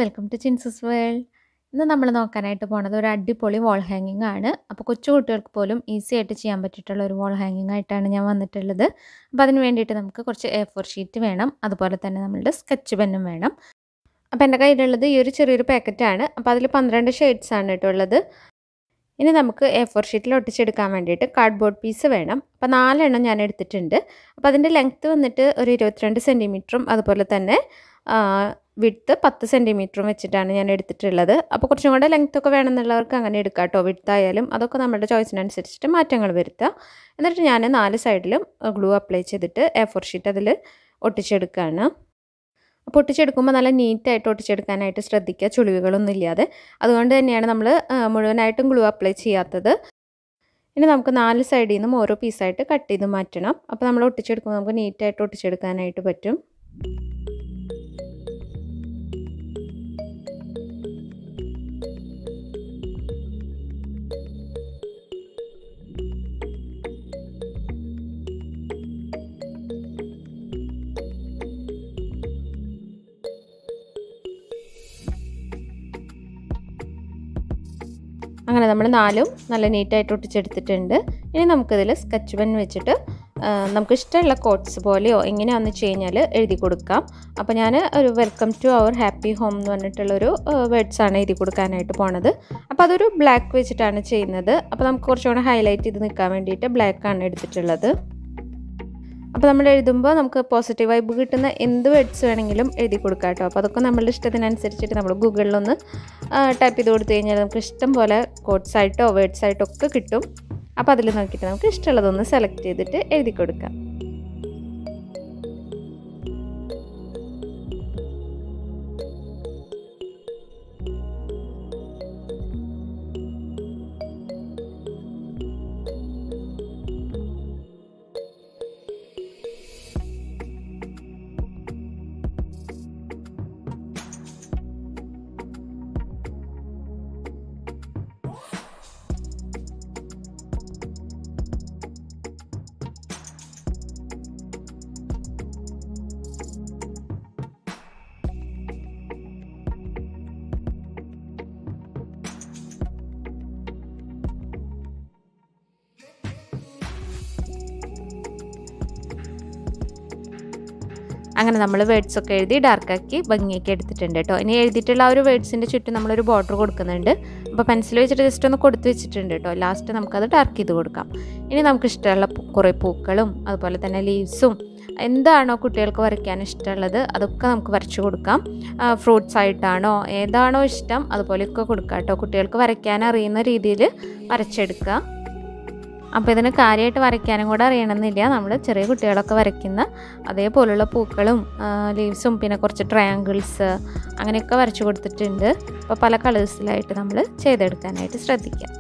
welcome to ചിൻസസ് world ഇന്ന് നമ്മൾ നോക്കാനായിട്ട് പോണത് ഒരു അടിപൊളി വാൾ ഹാങ്ങിങ് ആണ് അപ്പോൾ കൊച്ചു കുട്ടികൾക്ക് പോലും ഈസി ആയിട്ട് ചെയ്യാൻ പറ്റിയിട്ടുള്ള ഒരു വാൾ ഹാങ്ങിങ് ആയിട്ടാണ് ഞാൻ വന്നിട്ടുള്ളത് അപ്പോൾ അതിന് വേണ്ടിയിട്ട് നമുക്ക് കുറച്ച് എ ഫോർ ഷീറ്റ് വേണം അതുപോലെ തന്നെ നമ്മളുടെ സ്കെച്ച് പെന്നും വേണം അപ്പോൾ എൻ്റെ കയ്യിലുള്ളത് ഈ ഒരു ചെറിയൊരു പാക്കറ്റാണ് അപ്പോൾ അതിൽ പന്ത്രണ്ട് ഷെയ്ഡ്സ് ആണ് കേട്ടോ ഉള്ളത് ഇനി നമുക്ക് എ ഫോർ ഷീറ്റിൽ ഒട്ടിച്ചെടുക്കാൻ വേണ്ടിയിട്ട് കാർഡ്ബോർഡ് പീസ് വേണം അപ്പോൾ നാലെണ്ണം ഞാൻ എടുത്തിട്ടുണ്ട് അപ്പോൾ അതിൻ്റെ ലെങ്ത്ത് വന്നിട്ട് ഒരു ഇരുപത്തിരണ്ട് സെൻറ്റിമീറ്ററും അതുപോലെ തന്നെ വിഡ്ത്ത് പത്ത് സെൻറ്റിമീറ്ററും വെച്ചിട്ടാണ് ഞാൻ എടുത്തിട്ടുള്ളത് അപ്പോൾ കുറച്ചും കൂടെ ലെങ്ത് ഒക്കെ വേണമെന്നുള്ളവർക്ക് അങ്ങനെ എടുക്കാം കേട്ടോ വിഡ്ത്ത് ആയാലും അതൊക്കെ നമ്മുടെ ചോയ്സിനനുസരിച്ചിട്ട് മാറ്റങ്ങൾ വരുത്തുക എന്നിട്ട് ഞാൻ നാല് സൈഡിലും ഗ്ലൂ അപ്ലൈ ചെയ്തിട്ട് എ ഫോർ ഷീറ്റ് അതിൽ ഒട്ടിച്ചെടുക്കുകയാണ് അപ്പോൾ ഒട്ടിച്ചെടുക്കുമ്പോൾ നല്ല നീറ്റായിട്ട് ഒട്ടിച്ചെടുക്കാനായിട്ട് ശ്രദ്ധിക്കുക ചുളിവുകളൊന്നും ഇല്ലാതെ അതുകൊണ്ട് തന്നെയാണ് നമ്മൾ മുഴുവനായിട്ടും ഗ്ലൂ അപ്ലൈ ചെയ്യാത്തത് ഇനി നമുക്ക് നാല് സൈഡിൽ നിന്നും ഓരോ പീസായിട്ട് കട്ട് ചെയ്ത് മാറ്റണം അപ്പോൾ നമ്മൾ ഒട്ടിച്ചെടുക്കുമ്പോൾ നമുക്ക് നീറ്റായിട്ട് ഒട്ടിച്ചെടുക്കാനായിട്ട് പറ്റും അങ്ങനെ നമ്മൾ നാലും നല്ല നീറ്റായിട്ട് ഒട്ടിച്ചെടുത്തിട്ടുണ്ട് ഇനി നമുക്കിതിൽ സ്കെച്ച് പെൻ വെച്ചിട്ട് നമുക്ക് ഇഷ്ടമുള്ള കോട്ട്സ് പോലെയോ എങ്ങനെയാണെന്ന് വെച്ച് കഴിഞ്ഞാൽ എഴുതി കൊടുക്കാം അപ്പോൾ ഞാൻ ഒരു welcome to our happy home എന്ന് പറഞ്ഞിട്ടുള്ളൊരു വേർഡ്സാണ് എഴുതി കൊടുക്കാനായിട്ട് പോണത് അപ്പോൾ അതൊരു ബ്ലാക്ക് വെച്ചിട്ടാണ് ചെയ്യുന്നത് അപ്പോൾ നമുക്ക് കുറച്ചുകൂടെ ഹൈലൈറ്റ് ചെയ്ത് നിൽക്കാൻ വേണ്ടിയിട്ട് ബ്ലാക്കാണ് എടുത്തിട്ടുള്ളത് അപ്പോൾ നമ്മൾ എഴുതുമ്പോൾ നമുക്ക് പോസിറ്റീവ് വൈബ് കിട്ടുന്ന എന്ത് വേർഡ്സ് വേണമെങ്കിലും എഴുതി കൊടുക്കാം കേട്ടോ അപ്പോൾ അതൊക്കെ നമ്മളുടെ ഇഷ്ടത്തിനനുസരിച്ചിട്ട് നമ്മൾ ഗൂഗിളിലൊന്ന് ടൈപ്പ് ചെയ്ത് കൊടുത്തു കഴിഞ്ഞാൽ നമുക്ക് ഇഷ്ടം പോലെ കോഡ്സ് ആയിട്ടോ വേർഡ്സ് ആയിട്ടോ ഒക്കെ കിട്ടും അപ്പോൾ അതിൽ നോക്കിയിട്ട് നമുക്ക് ഇഷ്ടമുള്ളതൊന്ന് സെലക്ട് ചെയ്തിട്ട് എഴുതി കൊടുക്കാം അങ്ങനെ നമ്മൾ വേർഡ്സ് ഒക്കെ എഴുതി ഡാർക്കാക്കി ഭംഗിയൊക്കെ എടുത്തിട്ടുണ്ട് കേട്ടോ ഇനി എഴുതിയിട്ടുള്ള ആ ഒരു വേർഡ്സിൻ്റെ ചുറ്റും നമ്മളൊരു ബോർഡർ കൊടുക്കുന്നുണ്ട് അപ്പോൾ പെൻസിൽ വെച്ചിട്ട് ജസ്റ്റ് ഒന്ന് കൊടുത്ത് വെച്ചിട്ടുണ്ട് കേട്ടോ ലാസ്റ്റ് നമുക്കത് ഡാർക്ക് ചെയ്ത് കൊടുക്കാം ഇനി നമുക്ക് ഇഷ്ടമുള്ള കുറേ പൂക്കളും അതുപോലെ തന്നെ ലീവ്സും എന്താണോ കുട്ടികൾക്ക് വരയ്ക്കാൻ ഇഷ്ടമുള്ളത് അതൊക്കെ നമുക്ക് വരച്ചു കൊടുക്കാം ഫ്രൂട്ട്സ് ആയിട്ടാണോ ഏതാണോ ഇഷ്ടം അതുപോലെയൊക്കെ കൊടുക്കാം കേട്ടോ കുട്ടികൾക്ക് വരയ്ക്കാൻ അറിയുന്ന രീതിയിൽ വരച്ചെടുക്കുക അപ്പോൾ ഇതിന് കാര്യമായിട്ട് വരയ്ക്കാനും കൂടെ അറിയണമെന്നില്ല നമ്മൾ ചെറിയ കുട്ടികളൊക്കെ വരയ്ക്കുന്ന അതേപോലുള്ള പൂക്കളും ലീവ്സും പിന്നെ കുറച്ച് ട്രയാങ്കിൾസ് അങ്ങനെയൊക്കെ വരച്ചു കൊടുത്തിട്ടുണ്ട് അപ്പോൾ പല കളേഴ്സിലായിട്ട് നമ്മൾ ചെയ്തെടുക്കാനായിട്ട് ശ്രദ്ധിക്കാം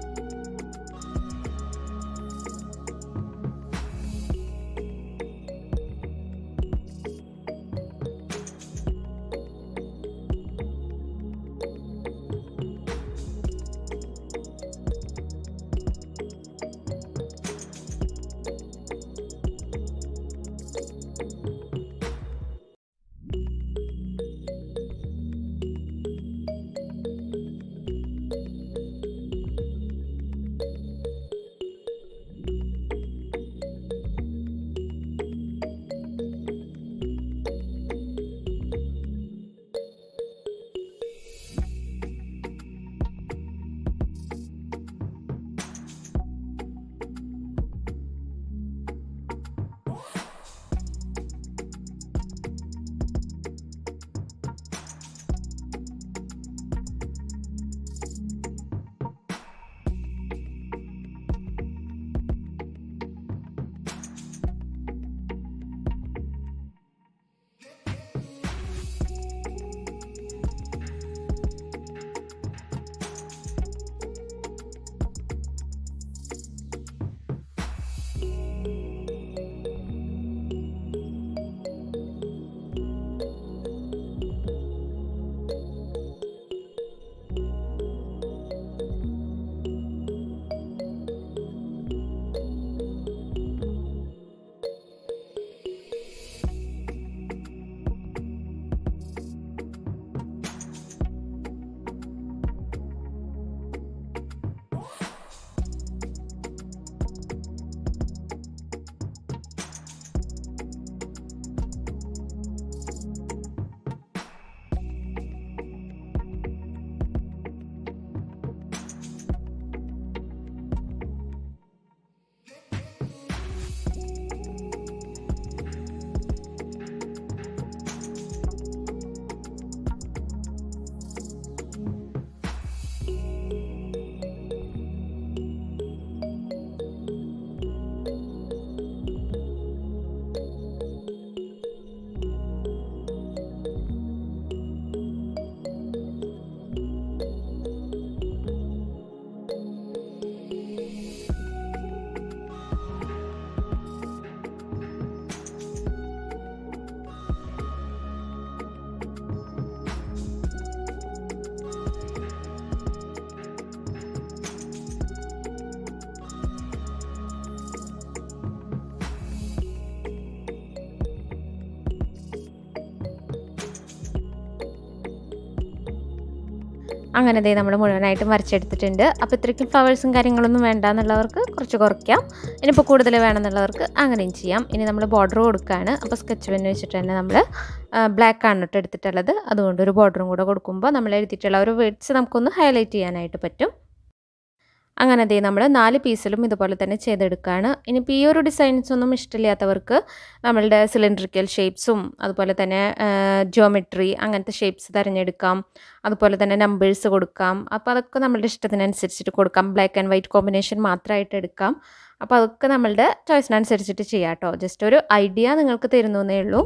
അങ്ങനെ ദേ നമ്മൾ മുഴുവനായിട്ടും വരച്ചെടുത്തിട്ടുണ്ട് അപ്പോൾ ഇത്രയ്ക്കും ഫ്ലവേഴ്സും കാര്യങ്ങളൊന്നും വേണ്ട എന്നുള്ളവർക്ക് കുറച്ച് കുറയ്ക്കാം ഇനിയിപ്പോൾ കൂടുതൽ വേണമെന്നുള്ളവർക്ക് അങ്ങനെയും ചെയ്യാം ഇനി നമ്മൾ ബോർഡർ കൊടുക്കുകയാണ് അപ്പോൾ സ്കെച്ച് പെൻ വെച്ചിട്ട് തന്നെ നമ്മൾ ബ്ലാക്ക് ആണ് കേട്ടോ എടുത്തിട്ടുള്ളത് അതുകൊണ്ട് ഒരു ബോർഡറും കൂടെ കൊടുക്കുമ്പോൾ നമ്മൾ എഴുതിയിട്ടുള്ള ഒരു വേർഡ്സ് നമുക്കൊന്ന് ഹൈലൈറ്റ് ചെയ്യാനായിട്ട് പറ്റും അങ്ങനെ ദേ നമ്മൾ നാല് പീസിലും ഇതുപോലെ തന്നെ ചെയ്തെടുക്കുകയാണ് ഇനിയിപ്പോൾ ഈ ഒരു ഡിസൈൻസ് ഒന്നും ഇഷ്ടമില്ലാത്തവർക്ക് നമ്മളുടെ സിലിണ്ടറിക്കൽ ഷേപ്സും അതുപോലെ തന്നെ ജോമെട്രി അങ്ങനത്തെ ഷേപ്സ് തിരഞ്ഞെടുക്കാം അതുപോലെ തന്നെ നമ്പേഴ്സ് കൊടുക്കാം അപ്പോൾ അതൊക്കെ നമ്മളുടെ ഇഷ്ടത്തിനനുസരിച്ചിട്ട് കൊടുക്കാം ബ്ലാക്ക് ആൻഡ് വൈറ്റ് കോമ്പിനേഷൻ മാത്രമായിട്ട് എടുക്കാം അപ്പോൾ അതൊക്കെ നമ്മളുടെ ചോയ്സിനനുസരിച്ചിട്ട് ചെയ്യാം കേട്ടോ ജസ്റ്റ് ഒരു ഐഡിയ നിങ്ങൾക്ക് തരുന്നേ ഉള്ളൂ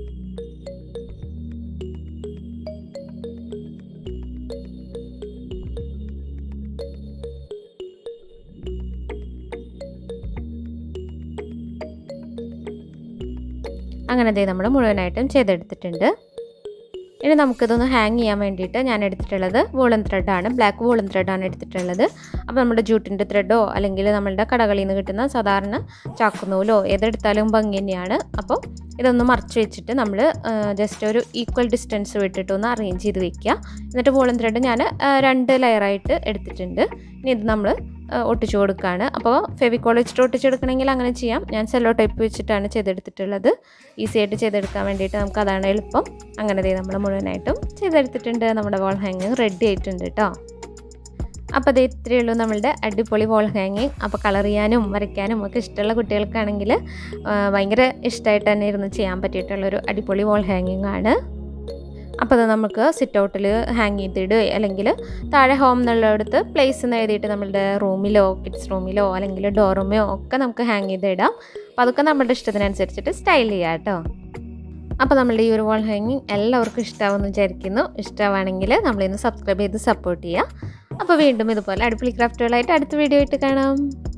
അങ്ങനെ ദേ നമ്മൾ മുഴുവനായിട്ടും ചെയ്തെടുത്തിട്ടുണ്ട് ഇനി നമുക്കിതൊന്ന് ഹാങ് ചെയ്യാൻ വേണ്ടിയിട്ട് ഞാൻ എടുത്തിട്ടുള്ളത് വൂളൻ ത്രെഡാണ് ബ്ലാക്ക് വൂളൻ ത്രെഡാണ് എടുത്തിട്ടുള്ളത് അപ്പോൾ നമ്മുടെ ജൂട്ടിൻ്റെ ത്രെഡോ അല്ലെങ്കിൽ നമ്മളുടെ കടകളിൽ നിന്ന് കിട്ടുന്ന സാധാരണ ചാക്കുന്നൂലോ ഏതെടുത്താലും ഭംഗി തന്നെയാണ് അപ്പോൾ ഇതൊന്ന് മറച്ച് വെച്ചിട്ട് നമ്മൾ ജസ്റ്റ് ഒരു ഈക്വൽ ഡിസ്റ്റൻസ് വിട്ടിട്ട് ഒന്ന് അറേഞ്ച് ചെയ്ത് വെക്കുക എന്നിട്ട് വൂളൻ ത്രെഡ് ഞാൻ രണ്ട് ലെയറായിട്ട് എടുത്തിട്ടുണ്ട് ഇനി ഇത് നമ്മൾ ഒട്ടിച്ചു കൊടുക്കുകയാണ് അപ്പോൾ ഫെവിക്കോൾ വെച്ചിട്ട് ഒട്ടിച്ചെടുക്കണമെങ്കിൽ അങ്ങനെ ചെയ്യാം ഞാൻ സെല്ലോ ടൈപ്പ് വെച്ചിട്ടാണ് ചെയ്തെടുത്തിട്ടുള്ളത് ഈസി ആയിട്ട് ചെയ്തെടുക്കാൻ വേണ്ടിയിട്ട് നമുക്ക് അതാണ് എളുപ്പം അങ്ങനെ ദേ നമ്മൾ മുഴുവനായിട്ടും ചെയ്തെടുത്തിട്ടുണ്ട് നമ്മുടെ വാൾ ഹാങ്ങിങ് റെഡി ആയിട്ടുണ്ട് കേട്ടോ അപ്പോൾ അത് ഇത്രയേ ഉള്ളൂ നമ്മളുടെ അടിപൊളി വാൾ ഹാങ്ങിങ് അപ്പോൾ കളർ ചെയ്യാനും വരയ്ക്കാനും ഒക്കെ ഇഷ്ടമുള്ള കുട്ടികൾക്കാണെങ്കിൽ ഭയങ്കര ഇഷ്ടമായിട്ട് തന്നെ ഇരുന്ന് ചെയ്യാൻ പറ്റിയിട്ടുള്ളൊരു അടിപൊളി വാൾ ഹാങ്ങിങ് ആണ് അപ്പോൾ അത് നമുക്ക് സിറ്റ് ഔട്ടിൽ ഹാങ് ചെയ്തിടുകയോ അല്ലെങ്കിൽ താഴെ ഹോം എന്നുള്ളിടത്ത് പ്ലേസ് എന്ന് എഴുതിയിട്ട് നമ്മളുടെ റൂമിലോ കിഡ്സ് റൂമിലോ അല്ലെങ്കിൽ ഡോറുമോ ഒക്കെ നമുക്ക് ഹാങ് ചെയ്തിടാം അപ്പോൾ അതൊക്കെ നമ്മുടെ ഇഷ്ടത്തിനനുസരിച്ചിട്ട് സ്റ്റൈൽ ചെയ്യാം കേട്ടോ അപ്പോൾ നമ്മളുടെ ഈ ഒരു വാൾ ഹാങ്ങിങ് എല്ലാവർക്കും ഇഷ്ടമാവുമെന്ന് വിചാരിക്കുന്നു ഇഷ്ടമാണെങ്കിൽ നമ്മളിന്ന് സബ്സ്ക്രൈബ് ചെയ്ത് സപ്പോർട്ട് ചെയ്യുക അപ്പോൾ വീണ്ടും ഇതുപോലെ അടിപൊളി ക്രാഫ്റ്റുകളായിട്ട് അടുത്ത വീഡിയോ ആയിട്ട് കാണാം